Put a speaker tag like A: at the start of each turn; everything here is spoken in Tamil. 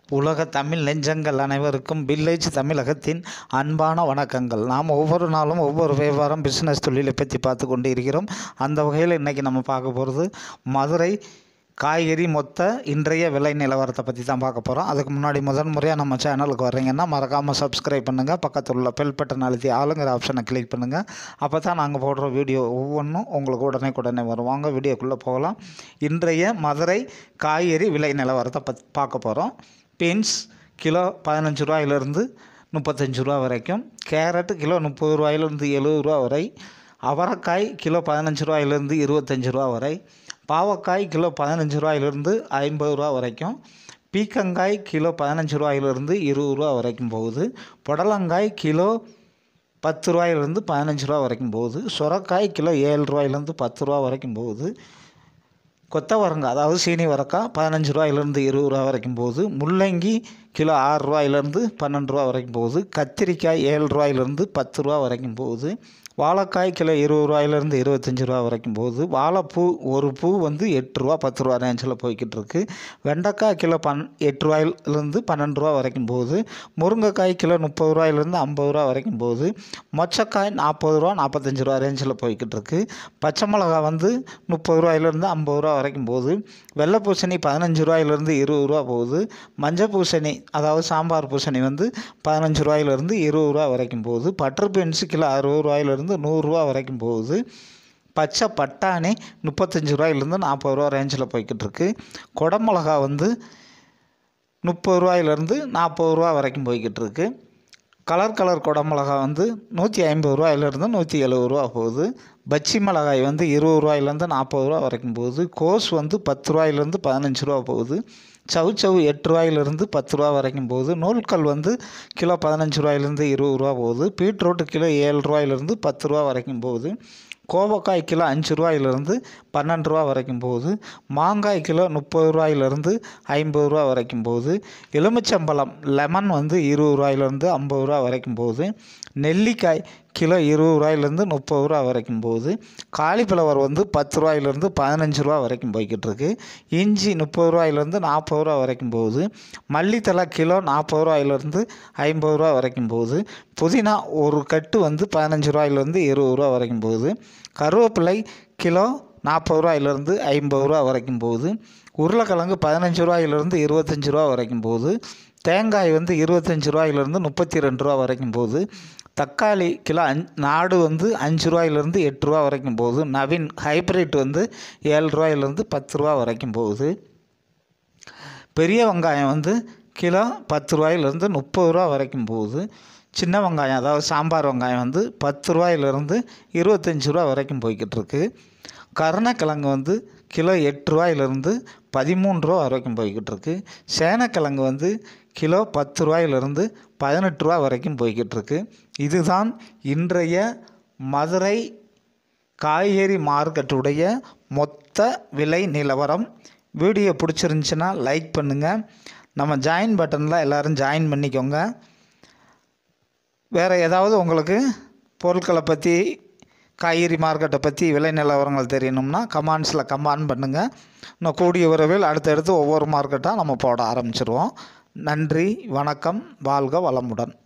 A: உலக தமிழ் நெஞ்சங்கள் அனைவருக்கும் வில்லேஜ் தமிழகத்தின் அன்பான வணக்கங்கள் நாம் ஒவ்வொரு நாளும் ஒவ்வொரு வியாபாரம் பிஸ்னஸ் தொழிலை பற்றி பார்த்து கொண்டு இருக்கிறோம் அந்த வகையில் இன்றைக்கி நம்ம பார்க்க போகிறது மதுரை காய்கறி மொத்த இன்றைய விலை நிலவரத்தை பற்றி தான் பார்க்க போகிறோம் அதுக்கு முன்னாடி முதன் முறையாக நம்ம சேனலுக்கு வர்றீங்கன்னா மறக்காமல் சப்ஸ்கிரைப் பண்ணுங்கள் பக்கத்தில் உள்ள பெல் பட்டன் அழுத்தி ஆளுங்கிற ஆப்ஷனை கிளிக் பண்ணுங்கள் அப்போ தான் நாங்கள் போடுற வீடியோ ஒவ்வொன்றும் உங்களுக்கு உடனே உடனே வரும் வாங்க வீடியோக்குள்ளே போகலாம் இன்றைய மதுரை காய்கறி விலை நிலவரத்தை பத் பார்க்க போகிறோம் பீன்ஸ் கிலோ பதினஞ்சு ரூபாயிலிருந்து முப்பத்தஞ்சு ரூபா வரைக்கும் கேரட் கிலோ முப்பது ரூபாயிலிருந்து எழுபது ரூபா வரை அவரைக்காய் கிலோ பதினஞ்சு ரூபாயிலிருந்து இருபத்தஞ்சி ரூபா வரை பாவக்காய் கிலோ பதினஞ்சு ரூபாயிலிருந்து ஐம்பது ரூபா வரைக்கும் பீக்கங்காய் கிலோ பதினஞ்சு ரூபாயிலிருந்து இருபது ரூபா வரைக்கும் போகுது புடலங்காய் கிலோ பத்து ரூபாயிலிருந்து பதினஞ்சு ரூபா வரைக்கும் போகுது சுரக்காய் கிலோ ஏழு ரூபாயிலேருந்து பத்து ரூபா வரைக்கும் போகுது கொத்தவரங்காய் அதாவது சீனி வரக்காய் பதினஞ்சு ரூபாயிலேருந்து இருபது ரூபா வரைக்கும் போகுது முள்ளங்கி கிலோ ஆறு ரூபாயிலேருந்து பன்னெண்டு ரூபா வரைக்கும் போகுது கத்திரிக்காய் ஏழு ரூபாயிலேருந்து பத்து ரூபா வரைக்கும் போகுது வாழைக்காய் கிலோ இருபது ரூபாயிலேருந்து இருபத்தஞ்சி ரூபா வரைக்கும் போகுது வாழைப்பூ ஒரு பூ வந்து எட்டு ரூபா பத்து ரூபா ரேஞ்சில் போய்கிட்டு இருக்கு வெண்டைக்காய் கிலோ பன் எட்டு ரூபாயிலேருந்து பன்னெண்டு ரூபா வரைக்கும் போகுது முருங்கைக்காய் கிலோ முப்பது ரூபாயிலேருந்து ஐம்பது ரூபா வரைக்கும் போகுது மொச்சக்காய் நாற்பது ரூபா நாற்பத்தஞ்சு ரூபா ரேஞ்சில் போய்கிட்டு இருக்கு பச்சை மிளகா வந்து முப்பது ரூபாயிலேருந்து ஐம்பது ரூபா வரைக்கும் போகுது வெள்ளை பூசணி பதினஞ்சு ரூபாயிலேருந்து இருபது ரூபா போகுது மஞ்சள் பூசணி அதாவது சாம்பார் பூசணி வந்து பதினஞ்சு ரூபாயிலேருந்து இருபது ரூபா வரைக்கும் போகுது பட்டர் பீன்ஸு கிலோ அறுபது ரூபாயிலேருந்து நூறுரூவா வரைக்கும் போகுது பச்சை பட்டாணி முப்பத்தஞ்சு ரூபாயிலேருந்து நாற்பது ரூபா ரேஞ்சில் போய்கிட்டு இருக்கு குடமிளகா வந்து முப்பது ரூபாயிலேருந்து நாற்பது ரூபா வரைக்கும் போய்கிட்டு இருக்கு கலர் கலர் குடமிளகா வந்து நூற்றி ஐம்பது ரூபாயிலேருந்து நூற்றி எழுபது ரூபா போகுது பச்சி மிளகாய் வந்து இருபது ரூபாயிலேருந்து நாற்பது ரூபா வரைக்கும் போகுது கோஸ் வந்து பத்து ரூபாயிலேருந்து பதினஞ்சு ரூபா போகுது சவு சவு எட்டு ரூபாயிலேருந்து பத்து ரூபா வரைக்கும் போகுது நூல்கல் வந்து கிலோ பதினஞ்சு ரூபாயிலேருந்து இருபது ரூபா போகுது பீட்ரூட்டு கிலோ ஏழு ரூபாயிலேருந்து பத்து ரூபா வரைக்கும் போகுது கோவக்காய் கிலோ அஞ்சு ரூபாயிலிருந்து பன்னெண்டு ரூபா வரைக்கும் போகுது மாங்காய் கிலோ முப்பது ரூபாயிலிருந்து ஐம்பது ரூபா வரைக்கும் போகுது எலுமிச்சம்பழம் லெமன் வந்து இருபது ரூபாயிலிருந்து ஐம்பது ரூபா வரைக்கும் போகுது நெல்லிக்காய் கிலோ இருபது ரூபாயிலேருந்து முப்பது ரூபா வரைக்கும் போகுது காலிஃப்ளவர் வந்து பத்து ரூபாயிலேருந்து பதினஞ்சு ரூபா வரைக்கும் போய்கிட்டு இருக்கு இஞ்சி முப்பது ரூபாயிலேருந்து நாற்பது ரூபா வரைக்கும் போகுது மல்லித்தலை கிலோ நாற்பது ரூபாயிலேருந்து ஐம்பது ரூபா வரைக்கும் போகுது புதினா ஒரு கட்டு வந்து பதினஞ்சு ரூபாயிலேருந்து இருபது ரூபா வரைக்கும் போகுது கருவேப்பிலை கிலோ நாற்பது ரூபாயிலேருந்து ஐம்பது ரூபா வரைக்கும் போகுது உருளைக்கிழங்கு பதினஞ்சு ரூபாயிலேருந்து இருபத்தஞ்சி ரூபா வரைக்கும் போகுது தேங்காய் வந்து இருபத்தஞ்சி ரூபாயிலேருந்து முப்பத்தி ரெண்டு ரூபா வரைக்கும் போகுது தக்காளி கிலோ அஞ் நாடு வந்து அஞ்சு ரூபாயிலேருந்து எட்டு ரூபா வரைக்கும் போகுது நவீன் ஹைப்ரிட் வந்து ஏழு ரூபாயிலேருந்து பத்து ரூபா வரைக்கும் போகுது பெரிய வெங்காயம் வந்து கிலோ பத்து ரூபாயிலேருந்து முப்பது ரூபா வரைக்கும் போகுது சின்ன வெங்காயம் அதாவது சாம்பார் வெங்காயம் வந்து பத்து ரூபாயிலேருந்து இருபத்தஞ்சி ரூபா வரைக்கும் போய்கிட்டு இருக்கு கருணக்கிழங்கு வந்து கிலோ எட்டு ரூபாயிலேருந்து பதிமூணு ரூபா வரைக்கும் போய்கிட்டு இருக்கு சேனக்கிழங்கு வந்து கிலோ பத்து ரூபாயிலிருந்து பதினெட்டு ரூபா வரைக்கும் போய்கிட்டு இருக்கு இதுதான் இன்றைய மதுரை காய்கறி மார்க்கெட்டுடைய மொத்த விலை நிலவரம் வீடியோ பிடிச்சிருந்துச்சின்னா லைக் பண்ணுங்கள் நம்ம ஜாயின் பட்டனில் எல்லோரும் ஜாயின் பண்ணிக்கோங்க வேறு ஏதாவது உங்களுக்கு பொருட்களை பற்றி காய்கறி மார்க்கெட்டை பற்றி விலை நிலவரங்கள் தெரியணும்னா கமெண்ட்ஸில் கமெண்ட் பண்ணுங்கள் இன்னும் கூடிய விரைவில் அடுத்தடுத்து ஒவ்வொரு மார்க்கெட்டாக நம்ம போட ஆரம்பிச்சிருவோம் நன்றி வணக்கம் வாழ்க வளமுடன்